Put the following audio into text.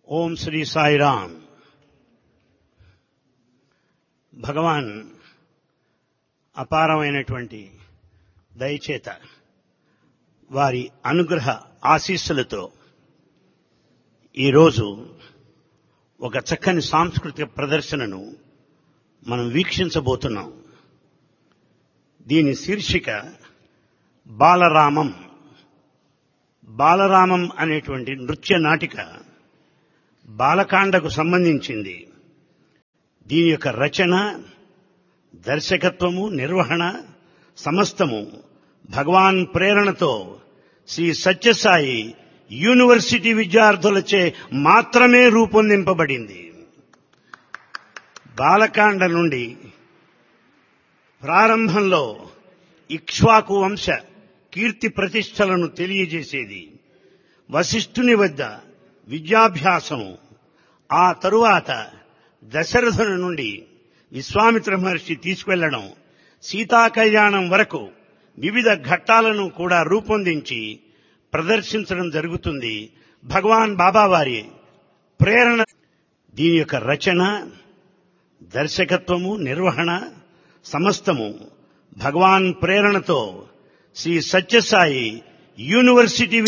ఓం శ్రీ సాయిరామ్ భగవాన్ అపారమైనటువంటి దయచేత వారి అనుగ్రహ ఆశీస్సులతో ఈరోజు ఒక చక్కని సాంస్కృతిక ప్రదర్శనను మనం వీక్షించబోతున్నాం దీని శీర్షిక బాలరామం బాలరామం అనేటువంటి నృత్య నాటిక బాలకాండకు సంబంధించింది దీని యొక్క రచన దర్శకత్వము నిర్వహణ సమస్తము భగవాన్ ప్రేరణతో శ్రీ సత్యసాయి యూనివర్సిటీ విద్యార్థులచే మాత్రమే రూపొందింపబడింది బాలకాండ నుండి ప్రారంభంలో ఇక్ష్వాకు వంశ కీర్తి ప్రతిష్టలను తెలియజేసేది వశిష్ఠుని వద్ద విద్యాభ్యాసం ఆ తరువాత దశరథుని నుండి విశ్వామిత్ర మహర్షి తీసుకెళ్లడం సీతా కళ్యాణం వరకు వివిధ ఘట్టాలను కూడా రూపొందించి ప్రదర్శించడం జరుగుతుంది భగవాన్ బాబావారి ప్రేరణ దీని యొక్క రచన దర్శకత్వము నిర్వహణ సమస్తము భగవాన్ ప్రేరణతో శ్రీ సత్యసాయి యూనివర్సిటీ